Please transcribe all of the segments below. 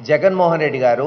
జగన్మోహన్ రెడ్డి గారు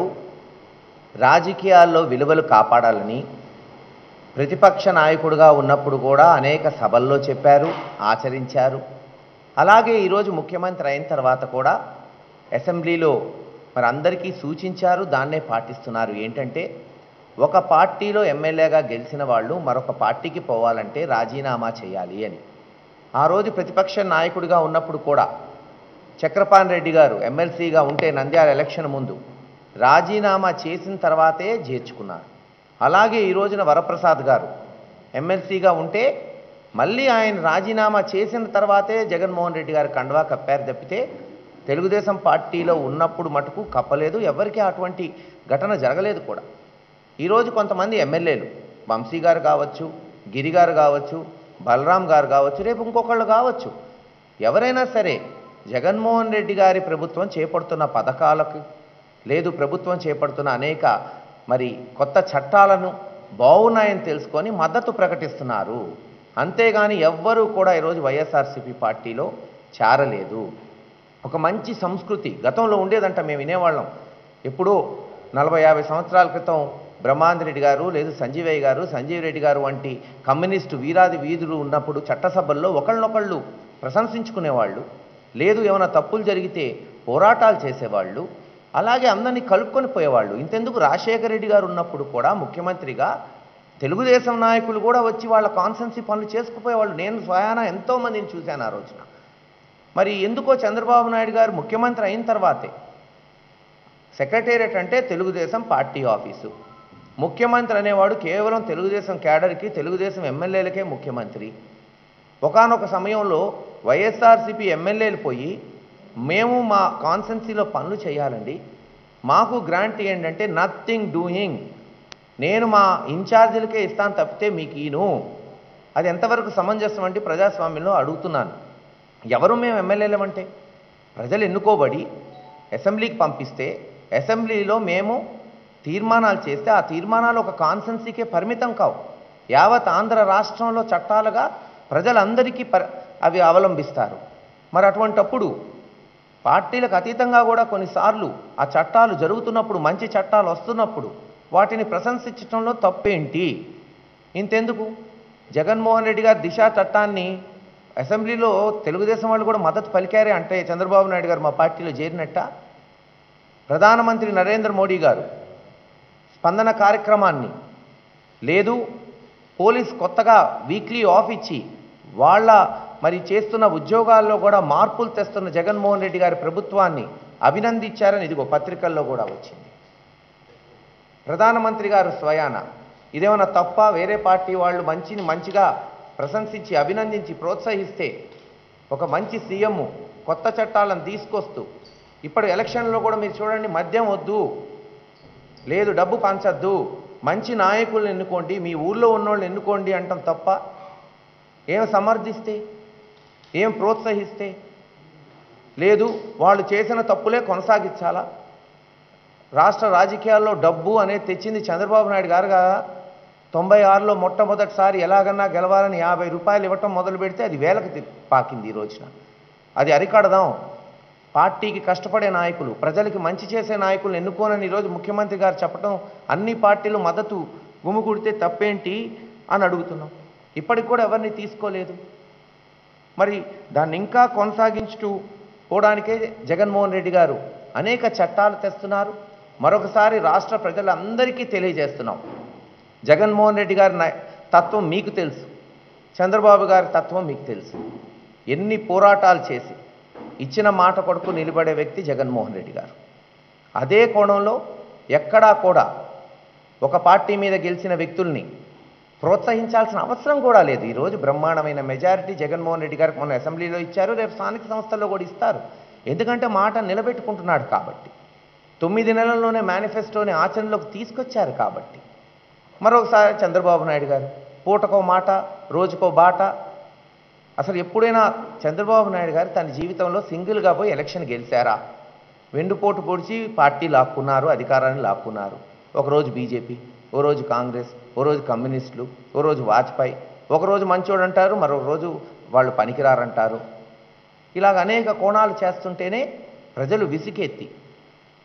రాజకీయాల్లో విలువలు కాపాడాలని ప్రతిపక్ష నాయకుడిగా ఉన్నప్పుడు కూడా అనేక సభల్లో చెప్పారు ఆచరించారు అలాగే ఈరోజు ముఖ్యమంత్రి అయిన తర్వాత కూడా అసెంబ్లీలో మరి అందరికీ సూచించారు దాన్నే పాటిస్తున్నారు ఏంటంటే ఒక పార్టీలో ఎమ్మెల్యేగా గెలిచిన వాళ్ళు మరొక పార్టీకి పోవాలంటే రాజీనామా చేయాలి అని ఆ రోజు ప్రతిపక్ష నాయకుడిగా ఉన్నప్పుడు కూడా చక్రపాణి రెడ్డి గారు ఎమ్మెల్సీగా ఉంటే నంద్యాల ఎలక్షన్ ముందు రాజీనామా చేసిన తర్వాతే చేర్చుకున్నారు అలాగే ఈ రోజున వరప్రసాద్ గారు ఎమ్మెల్సీగా ఉంటే మళ్ళీ ఆయన రాజీనామా చేసిన తర్వాతే జగన్మోహన్ రెడ్డి గారు కండువా కప్పారు తప్పితే తెలుగుదేశం పార్టీలో ఉన్నప్పుడు మటుకు కప్పలేదు ఎవరికీ అటువంటి ఘటన జరగలేదు కూడా ఈరోజు కొంతమంది ఎమ్మెల్యేలు వంశీ గారు కావచ్చు గిరి గారు కావచ్చు బలరాం గారు కావచ్చు రేపు ఇంకొకళ్ళు కావచ్చు ఎవరైనా సరే జగన్మోహన్ రెడ్డి గారి ప్రభుత్వం చేపడుతున్న పథకాలకు లేదు ప్రభుత్వం చేపడుతున్న అనేక మరి కొత్త చట్టాలను బాగున్నాయని తెలుసుకొని మద్దతు ప్రకటిస్తున్నారు అంతేగాని ఎవ్వరూ కూడా ఈరోజు వైఎస్ఆర్సీపీ పార్టీలో చేరలేదు ఒక మంచి సంస్కృతి గతంలో ఉండేదంట మేము వినేవాళ్ళం ఎప్పుడో నలభై యాభై సంవత్సరాల క్రితం బ్రహ్మాందరెడ్డి గారు లేదు సంజీవయ్య గారు సంజీవ్ రెడ్డి గారు వంటి కమ్యూనిస్టు వీరాది వీధులు ఉన్నప్పుడు చట్టసభల్లో ఒకళ్ళనొకళ్ళు ప్రశంసించుకునేవాళ్ళు లేదు ఏమైనా తప్పులు జరిగితే పోరాటాలు చేసేవాళ్ళు అలాగే అందరినీ కలుపుకొని పోయేవాళ్ళు ఇంతెందుకు రాజశేఖర రెడ్డి గారు ఉన్నప్పుడు కూడా ముఖ్యమంత్రిగా తెలుగుదేశం నాయకులు కూడా వచ్చి వాళ్ళ కాన్సెన్సీ పనులు చేసుకుపోయేవాళ్ళు నేను స్వయాన ఎంతోమందిని చూశాను ఆ రోజున మరి ఎందుకో చంద్రబాబు నాయుడు గారు ముఖ్యమంత్రి అయిన తర్వాతే సెక్రటేరియట్ అంటే తెలుగుదేశం పార్టీ ఆఫీసు ముఖ్యమంత్రి అనేవాడు కేవలం తెలుగుదేశం క్యాడర్కి తెలుగుదేశం ఎమ్మెల్యేలకే ముఖ్యమంత్రి ఒకానొక సమయంలో వైఎస్ఆర్సీపీ ఎమ్మెల్యేలు పోయి మేము మా కాన్సెన్సీలో పనులు చేయాలండి మాకు గ్రాంట్ ఏంటంటే నథింగ్ డూయింగ్ నేను మా ఇన్ఛార్జీలకే ఇస్తాను తప్పితే మీకు ఈను అది ఎంతవరకు సమంజసం అంటే ప్రజాస్వామ్యంలో అడుగుతున్నాను ఎవరు మేము ఎమ్మెల్యేలమంటే ప్రజలు ఎన్నుకోబడి అసెంబ్లీకి పంపిస్తే అసెంబ్లీలో మేము తీర్మానాలు చేస్తే ఆ తీర్మానాలు ఒక కాన్సెన్సీకే పరిమితం కావు యావత్ ఆంధ్ర రాష్ట్రంలో చట్టాలుగా ప్రజలందరికీ ప అవి అవలంబిస్తారు మరి అటువంటప్పుడు పార్టీలకు అతీతంగా కూడా కొన్నిసార్లు ఆ చట్టాలు జరుగుతున్నప్పుడు మంచి చట్టాలు వస్తున్నప్పుడు వాటిని ప్రశంసించడంలో తప్పేంటి ఇంతెందుకు జగన్మోహన్ రెడ్డి గారు దిశా చట్టాన్ని అసెంబ్లీలో తెలుగుదేశం వాళ్ళు కూడా మద్దతు పలికారే అంటే చంద్రబాబు నాయుడు గారు మా పార్టీలో చేరినట్ట ప్రధానమంత్రి నరేంద్ర మోడీ గారు స్పందన కార్యక్రమాన్ని లేదు పోలీస్ కొత్తగా వీక్లీ ఆఫ్ ఇచ్చి వాళ్ళ మరి చేస్తున్న ఉద్యోగాల్లో కూడా మార్పులు తెస్తున్న జగన్మోహన్ రెడ్డి గారి ప్రభుత్వాన్ని అభినందించారని ఇదిగో పత్రికల్లో కూడా వచ్చింది ప్రధానమంత్రి గారు స్వయాన ఇదేమన్నా తప్ప వేరే పార్టీ వాళ్ళు మంచిని మంచిగా ప్రశంసించి అభినందించి ప్రోత్సహిస్తే ఒక మంచి సీఎం కొత్త చట్టాలను తీసుకొస్తూ ఇప్పుడు ఎలక్షన్లో కూడా మీరు చూడండి మద్యం వద్దు లేదు డబ్బు పంచద్దు మంచి నాయకులను ఎన్నుకోండి మీ ఊళ్ళో ఉన్నోళ్ళని ఎన్నుకోండి అంటాం తప్ప ఏం సమర్థిస్తే ఏం ప్రోత్సహిస్తే లేదు వాళ్ళు చేసిన తప్పులే కొనసాగించాలా రాష్ట్ర రాజకీయాల్లో డబ్బు అనేది తెచ్చింది చంద్రబాబు నాయుడు గారు కదా తొంభై ఆరులో మొట్టమొదటిసారి ఎలాగన్నా గెలవాలని యాభై రూపాయలు ఇవ్వటం మొదలు పెడితే అది వేలకు తి- పాకింది ఈ రోజున అది అరికడదాం పార్టీకి కష్టపడే నాయకులు ప్రజలకి మంచి చేసే నాయకులు ఎన్నుకోనని ఈరోజు ముఖ్యమంత్రి గారు చెప్పడం అన్ని పార్టీలు మద్దతు గుమికూడితే తప్పేంటి అని అడుగుతున్నాం ఇప్పటికి కూడా ఎవరిని తీసుకోలేదు మరి దాన్ని ఇంకా కొనసాగించుతూ పోవడానికే జగన్మోహన్ రెడ్డి గారు అనేక చట్టాలు తెస్తున్నారు మరొకసారి రాష్ట్ర ప్రజలందరికీ తెలియజేస్తున్నాం జగన్మోహన్ రెడ్డి గారి నాయ- తత్వం మీకు తెలుసు చంద్రబాబు గారి తత్వం మీకు తెలుసు ఎన్ని పోరాటాలు చేసి ఇచ్చిన మాట కొడుకు నిలబడే వ్యక్తి జగన్మోహన్ రెడ్డి గారు అదే కోణంలో ఎక్కడా కూడా ఒక పార్టీ మీద గెలిచిన వ్యక్తుల్ని ప్రోత్సహించాల్సిన అవసరం కూడా లేదు ఈరోజు బ్రహ్మాండమైన మెజారిటీ జగన్మోహన్ రెడ్డి గారికి మొన్న అసెంబ్లీలో ఇచ్చారు రేపు స్థానిక సంస్థల్లో కూడా ఇస్తారు ఎందుకంటే మాట నిలబెట్టుకుంటున్నాడు కాబట్టి తొమ్మిది నెలల్లోనే మేనిఫెస్టోని ఆచరణలోకి తీసుకొచ్చారు కాబట్టి మరొకసారి చంద్రబాబు నాయుడు గారు పూటకో మాట రోజుకో బాట అసలు ఎప్పుడైనా చంద్రబాబు నాయుడు గారు తన జీవితంలో సింగిల్గా పోయి ఎలక్షన్ గెలిచారా వెండుపోటు పొడిచి పార్టీ లాక్కున్నారు అధికారాన్ని లాక్కున్నారు ఒకరోజు బీజేపీ ఓ రోజు కాంగ్రెస్ ఓ రోజు కమ్యూనిస్టులు ఓ రోజు వాజ్పేయి ఒకరోజు మంచోడు అంటారు మరొక రోజు వాళ్ళు పనికిరారంటారు ఇలాగ అనేక కోణాలు చేస్తుంటేనే ప్రజలు విసికెత్తి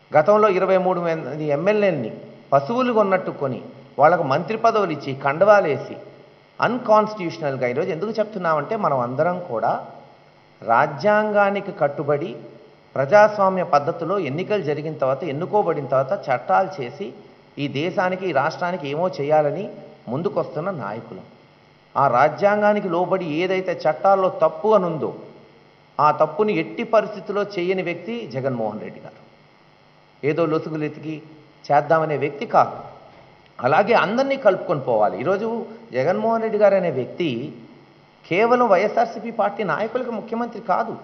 గతంలో ఇరవై మూడు మంది ఎమ్మెల్యేలని పశువులు కొన్నట్టు కొని వాళ్ళకు మంత్రి పదవులు ఇచ్చి కండవాలేసి అన్కాన్స్టిట్యూషనల్గా ఈరోజు ఎందుకు చెప్తున్నామంటే మనం అందరం కూడా రాజ్యాంగానికి కట్టుబడి ప్రజాస్వామ్య పద్ధతిలో ఎన్నికలు జరిగిన తర్వాత ఎన్నుకోబడిన తర్వాత చట్టాలు చేసి ఈ దేశానికి ఈ రాష్ట్రానికి ఏమో చేయాలని ముందుకొస్తున్న నాయకులు ఆ రాజ్యాంగానికి లోబడి ఏదైతే చట్టాల్లో తప్పు అనుందో ఆ తప్పుని ఎట్టి పరిస్థితిలో చేయని వ్యక్తి జగన్మోహన్ రెడ్డి గారు ఏదో లొసుగులెతికి చేద్దామనే వ్యక్తి కాదు అలాగే అందరినీ కలుపుకొని పోవాలి ఈరోజు జగన్మోహన్ రెడ్డి గారు అనే వ్యక్తి కేవలం వైఎస్ఆర్సీపీ పార్టీ నాయకులకు ముఖ్యమంత్రి కాదు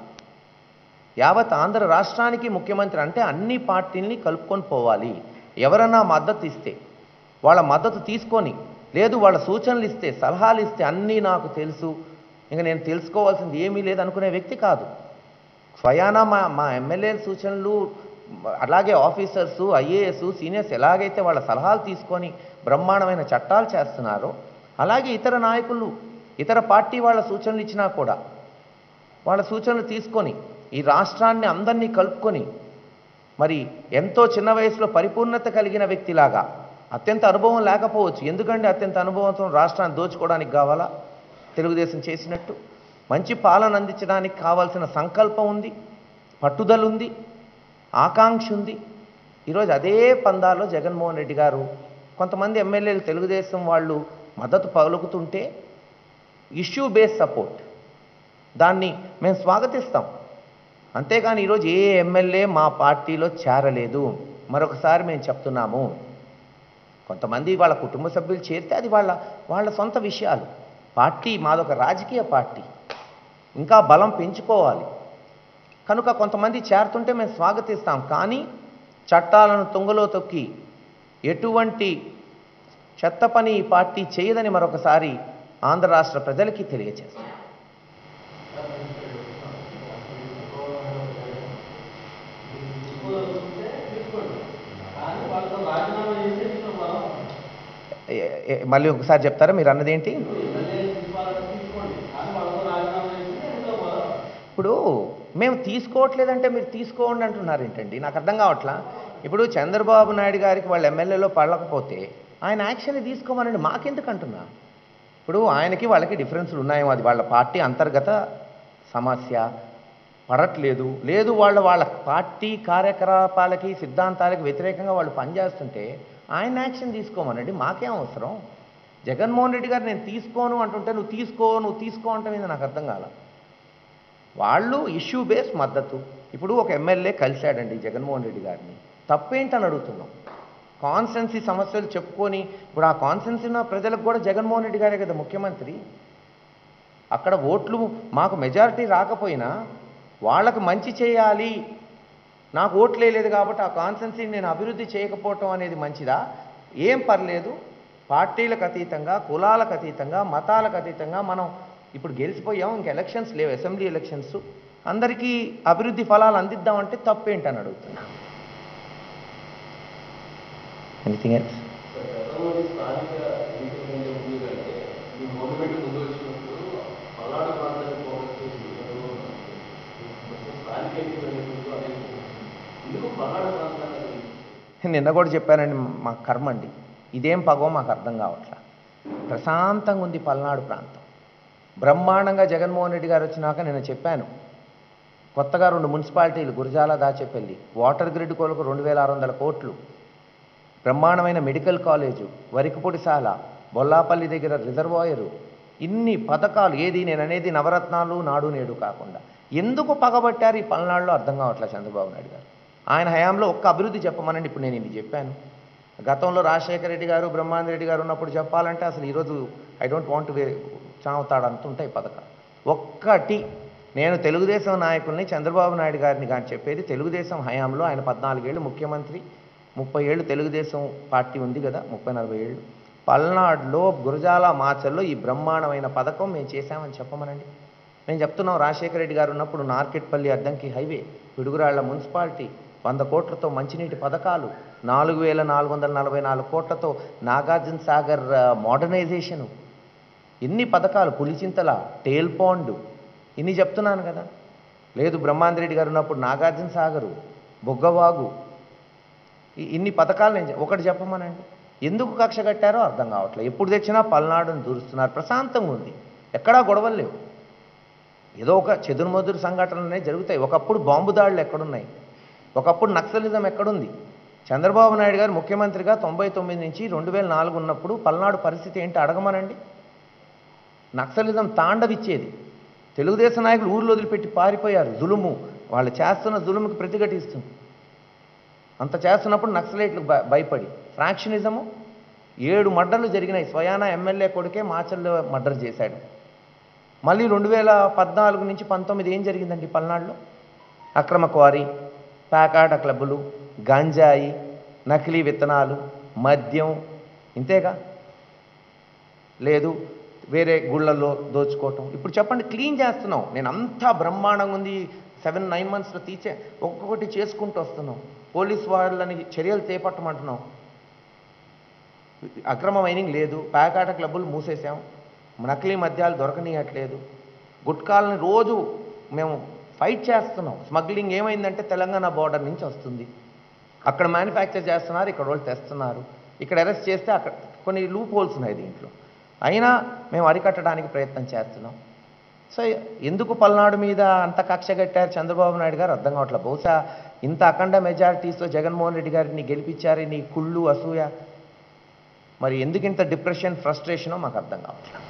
యావత్ ఆంధ్ర రాష్ట్రానికి ముఖ్యమంత్రి అంటే అన్ని పార్టీల్ని కలుపుకొని పోవాలి ఎవరన్నా మద్దతు ఇస్తే వాళ్ళ మద్దతు తీసుకొని లేదు వాళ్ళ సూచనలు ఇస్తే సలహాలు ఇస్తే అన్నీ నాకు తెలుసు ఇంకా నేను తెలుసుకోవాల్సింది ఏమీ లేదు అనుకునే వ్యక్తి కాదు స్వయానా మా మా ఎమ్మెల్యేల సూచనలు అలాగే ఆఫీసర్సు ఐఏఎస్ సీనియర్స్ ఎలాగైతే వాళ్ళ సలహాలు తీసుకొని బ్రహ్మాండమైన చట్టాలు చేస్తున్నారో అలాగే ఇతర నాయకులు ఇతర పార్టీ వాళ్ళ సూచనలు ఇచ్చినా కూడా వాళ్ళ సూచనలు తీసుకొని ఈ రాష్ట్రాన్ని అందరినీ కలుపుకొని మరి ఎంతో చిన్న వయసులో పరిపూర్ణత కలిగిన వ్యక్తిలాగా అత్యంత అనుభవం లేకపోవచ్చు ఎందుకంటే అత్యంత అనుభవంతో రాష్ట్రాన్ని దోచుకోవడానికి కావాలా తెలుగుదేశం చేసినట్టు మంచి పాలన అందించడానికి కావాల్సిన సంకల్పం ఉంది పట్టుదల ఉంది ఆకాంక్ష ఉంది ఈరోజు అదే పందాలో జగన్మోహన్ రెడ్డి గారు కొంతమంది ఎమ్మెల్యేలు తెలుగుదేశం వాళ్ళు మద్దతు పలుకుతుంటే ఇష్యూ బేస్ సపోర్ట్ దాన్ని మేము స్వాగతిస్తాం అంతేగాని ఈరోజు ఏ ఎమ్మెల్యే మా పార్టీలో చేరలేదు మరొకసారి మేము చెప్తున్నాము కొంతమంది వాళ్ళ కుటుంబ సభ్యులు చేరితే అది వాళ్ళ వాళ్ళ సొంత విషయాలు పార్టీ మాదొక రాజకీయ పార్టీ ఇంకా బలం పెంచుకోవాలి కనుక కొంతమంది చేరుతుంటే మేము స్వాగతిస్తాం కానీ చట్టాలను తుంగలో తొక్కి ఎటువంటి చెత్త పని ఈ పార్టీ చేయదని మరొకసారి ఆంధ్ర రాష్ట్ర ప్రజలకి తెలియజేస్తాం ఏ- ఏ- మళ్ళీ ఒకసారి చెప్తారా మీరు అన్నదేంటి ఇప్పుడు మేము తీసుకోవట్లేదంటే మీరు తీసుకోండి అంటున్నారు ఏంటండి నాకు అర్థం కావట్లా ఇప్పుడు చంద్రబాబు నాయుడు గారికి వాళ్ళ ఎమ్మెల్యేలో పడలేకపోతే ఆయన యాక్షన్ తీసుకోమనండి మాకెందుకు అంటున్నా ఇప్పుడు ఆయనకి వాళ్ళకి డిఫరెన్స్లు ఉన్నాయేమో అది వాళ్ళ పార్టీ అంతర్గత సమస్య పడట్లేదు లేదు వాళ్ళ వాళ్ళ పార్టీ కార్యకలాపాలకి సిద్ధాంతాలకి వ్యతిరేకంగా వాళ్ళు పనిచేస్తుంటే ఆయన యాక్షన్ తీసుకోమనండి మాకేం అవసరం జగన్మోహన్ రెడ్డి గారు నేను తీసుకోను అంటుంటే నువ్వు తీసుకో నువ్వు తీసుకో అంటే నాకు అర్థం కాల వాళ్ళు ఇష్యూ బేస్ మద్దతు ఇప్పుడు ఒక ఎమ్మెల్యే కలిశాడండి జగన్మోహన్ రెడ్డి గారిని తప్పేంటని అడుగుతున్నాం కాన్స్టెన్సీ సమస్యలు చెప్పుకొని ఇప్పుడు ఆ కాన్స్టెన్సీ ఉన్న ప్రజలకు కూడా జగన్మోహన్ రెడ్డి గారే కదా ముఖ్యమంత్రి అక్కడ ఓట్లు మాకు మెజారిటీ రాకపోయినా వాళ్ళకు మంచి చేయాలి నాకు ఓట్లు వేయలేదు కాబట్టి ఆ కాన్స్టెన్సీని నేను అభివృద్ధి చేయకపోవటం అనేది మంచిదా ఏం పర్లేదు పార్టీలకు అతీతంగా కులాలకు అతీతంగా మతాలకు అతీతంగా మనం ఇప్పుడు గెలిచిపోయాం ఇంక ఎలక్షన్స్ లేవు అసెంబ్లీ ఎలక్షన్స్ అందరికీ అభివృద్ధి ఫలాలు అందిద్దామంటే తప్పేంటని అడుగుతున్నా ఎనీథింగ్ ఎల్స్ గతంలోని స్థానిక ఎన్నికల కంటే ముందు కంటే ఈ గవర్నమెంట్ ముందు వచ్చినప్పుడు పల్నాడు ప్రాంతాన్ని ఫోకస్ చేసి మొత్తం స్థానిక ఎన్నికల నేపథ్యంలో అనేది ఎందుకు పల్నాడు ప్రాంతాన్ని నిన్న కూడా చెప్పానండి మా కర్మ అండి ఇదేం పగో మాకు అర్థం కావట్లా ప్రశాంతంగా ఉంది పల్నాడు ప్రాంతం బ్రహ్మాండంగా జగన్మోహన్ రెడ్డి గారు వచ్చినాక నేను చెప్పాను కొత్తగా రెండు మున్సిపాలిటీలు గురజాల దాచేపల్లి వాటర్ గ్రిడ్ కొరకు రెండు వేల ఆరు వందల కోట్లు బ్రహ్మాండమైన మెడికల్ కాలేజు వరికపొడిశాల బొల్లాపల్లి దగ్గర రిజర్వాయరు ఇన్ని పథకాలు ఏది నేను అనేది నవరత్నాలు నాడు నేడు కాకుండా ఎందుకు పగబట్టారు ఈ పల్నాడులో అర్థం కావట్లేదు చంద్రబాబు నాయుడు గారు ఆయన హయాంలో ఒక్క అభివృద్ధి చెప్పమనండి ఇప్పుడు నేను ఇది చెప్పాను గతంలో రాజశేఖర రెడ్డి గారు బ్రహ్మానంద రెడ్డి గారు ఉన్నప్పుడు చెప్పాలంటే అసలు ఈరోజు ఐ డోంట్ వాంట్ వే చావుతాడు అంతుంటాయి పథకాలు ఒక్కటి నేను తెలుగుదేశం నాయకుల్ని చంద్రబాబు నాయుడు గారిని కానీ చెప్పేది తెలుగుదేశం హయాంలో ఆయన పద్నాలుగేళ్ళు ముఖ్యమంత్రి ముప్పై ఏళ్ళు తెలుగుదేశం పార్టీ ఉంది కదా ముప్పై నలభై ఏళ్ళు పల్నాడులో గురజాల మాచల్లో ఈ బ్రహ్మాండమైన పథకం మేము చేశామని చెప్పమనండి మేము చెప్తున్నాం రాజశేఖర రెడ్డి గారు ఉన్నప్పుడు నార్కెట్పల్లి అద్దంకి హైవే పిడుగురాళ్ల మున్సిపాలిటీ వంద కోట్లతో మంచినీటి పథకాలు నాలుగు వేల నాలుగు వందల నలభై నాలుగు కోట్లతో నాగార్జున సాగర్ మోడర్నైజేషను ఎన్ని పథకాలు పులిచింతల టేల్ పాండ్ ఇన్ని చెప్తున్నాను కదా లేదు బ్రహ్మాందరెడ్డి గారు ఉన్నప్పుడు నాగార్జున సాగరు బొగ్గవాగు ఇ- ఇన్ని పథకాలు నేను చె- ఒకటి చెప్పమనండి ఎందుకు కక్ష కట్టారో అర్థం కావట్లేదు ఎప్పుడు తెచ్చినా పల్నాడుని దూరుస్తున్నారు ప్రశాంతంగా ఉంది ఎక్కడా గొడవలు లేవు ఏదో ఒక చెదురుమదురు సంఘటనలనే జరుగుతాయి ఒకప్పుడు బాంబు దాడులు ఎక్కడున్నాయి ఒకప్పుడు నక్సలిజం ఎక్కడుంది చంద్రబాబు నాయుడు గారు ముఖ్యమంత్రిగా తొంభై తొమ్మిది నుంచి రెండు వేల నాలుగు ఉన్నప్పుడు పల్నాడు పరిస్థితి ఏంటి అడగమనండి నక్సలిజం తాండవిచ్చేది తెలుగుదేశం నాయకులు ఊర్లో వదిలిపెట్టి పారిపోయారు జులుము వాళ్ళు చేస్తున్న జులుముకి ప్రతిఘటిస్తుంది అంత చేస్తున్నప్పుడు నక్సలైట్లు భ- భయపడి ఫ్రాక్షనిజము ఏడు మర్డర్లు జరిగినాయి స్వయాన ఎమ్మెల్యే కొడుకే మాచల్లో మర్డర్ చేశాడు మళ్ళీ రెండు వేల పద్నాలుగు నుంచి పంతొమ్మిది ఏం జరిగిందండి పల్నాడులో అక్రమ క్వారీ ప్యాకాట క్లబ్బులు గంజాయి నకిలీ విత్తనాలు మద్యం ఇంతేగా లేదు వేరే గుళ్ళల్లో దోచుకోవటం ఇప్పుడు చెప్పండి క్లీన్ చేస్తున్నాం నేను అంతా బ్రహ్మాండంగా ఉంది సెవెన్ నైన్ మంత్స్లో తీసే ఒక్కొక్కటి చేసుకుంటూ వస్తున్నాం పోలీస్ వాళ్ళని చర్యలు చేపట్టమంటున్నాం అక్రమ మైనింగ్ లేదు ప్యాకాట క్లబ్బులు మూసేసాం నకిలీ మద్యాలు దొరకనీయట్లేదు గుట్కాలని రోజు మేము ఫైట్ చేస్తున్నాం స్మగ్లింగ్ ఏమైందంటే తెలంగాణ బోర్డర్ నుంచి వస్తుంది అక్కడ మ్యానుఫ్యాక్చర్ చేస్తున్నారు ఇక్కడ వాళ్ళు తెస్తున్నారు ఇక్కడ అరెస్ట్ చేస్తే అక్కడ కొన్ని లూప్ హోల్స్ ఉన్నాయి దీంట్లో అయినా మేము అరికట్టడానికి ప్రయత్నం చేస్తున్నాం సో ఎందుకు పల్నాడు మీద అంత కక్ష కట్టారు చంద్రబాబు నాయుడు గారు అర్థం కావట్లేదు బహుశా ఇంత అఖండ మెజారిటీస్తో జగన్మోహన్ రెడ్డి గారిని గెలిపించారు నీ కుళ్ళు అసూయ మరి ఎందుకు ఇంత డిప్రెషన్ ఫ్రస్ట్రేషనో మాకు అర్థం కావట్లేదు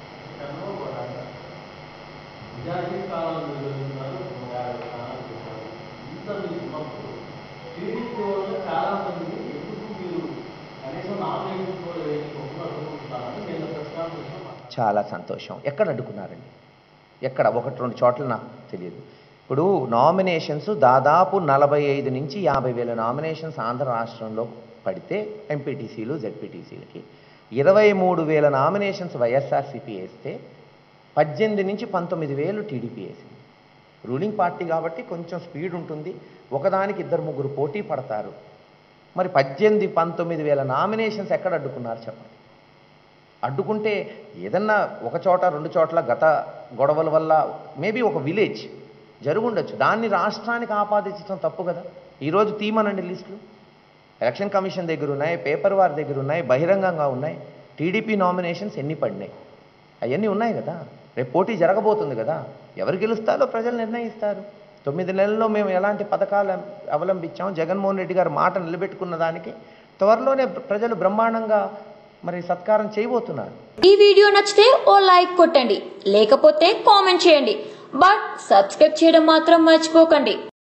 నిజానికి కాలం నిర్వహిస్తున్నారు యాభై స్థానాలు చేశారు ఇంత మీరు ఉన్నప్పుడు టీడీపీ వల్ల చాలా మంది ఎందుకు మీరు కనీసం నామినేషన్ కూడా వేసుకోకుండా అనుకుంటున్నారని నేను ప్రశ్న చాలా సంతోషం ఎక్కడ అడ్డుకున్నారండి ఎక్కడ ఒకటి రెండు చోట్ల నాకు తెలియదు ఇప్పుడు నామినేషన్స్ దాదాపు నలభై ఐదు నుంచి యాభై వేల నామినేషన్స్ ఆంధ్ర రాష్ట్రంలో పడితే ఎంపీటీసీలు జెడ్పీటీసీలకి ఇరవై మూడు వేల నామినేషన్స్ వైఎస్ఆర్సీపీ వేస్తే పద్దెనిమిది నుంచి పంతొమ్మిది వేలు టీడీపీ వేసింది రూలింగ్ పార్టీ కాబట్టి కొంచెం స్పీడ్ ఉంటుంది ఒకదానికి ఇద్దరు ముగ్గురు పోటీ పడతారు మరి పద్దెనిమిది పంతొమ్మిది వేల నామినేషన్స్ ఎక్కడ అడ్డుకున్నారు చెప్పండి అడ్డుకుంటే ఏదన్నా ఒక చోట రెండు చోట్ల గత గొడవల వల్ల మేబీ ఒక విలేజ్ జరుగుండొచ్చు దాన్ని రాష్ట్రానికి ఆపాదించడం తప్పు కదా ఈరోజు తీమనండి లిస్టులు ఎలక్షన్ కమిషన్ దగ్గర ఉన్నాయి పేపర్ వారి దగ్గర ఉన్నాయి బహిరంగంగా ఉన్నాయి టీడీపీ నామినేషన్స్ ఎన్ని పడినాయి అవన్నీ ఉన్నాయి కదా రేపు పోటీ జరగబోతుంది కదా ఎవరు గెలుస్తారో ప్రజలు నిర్ణయిస్తారు తొమ్మిది నెలల్లో మేము ఎలాంటి పథకాలు అవలంబించాం జగన్మోహన్ రెడ్డి గారు మాట నిలబెట్టుకున్న దానికి త్వరలోనే ప్రజలు బ్రహ్మాండంగా మరి సత్కారం చేయబోతున్నారు ఈ వీడియో నచ్చితే ఓ లైక్ కొట్టండి లేకపోతే కామెంట్ చేయండి బట్ సబ్స్క్రైబ్ చేయడం మాత్రం మర్చిపోకండి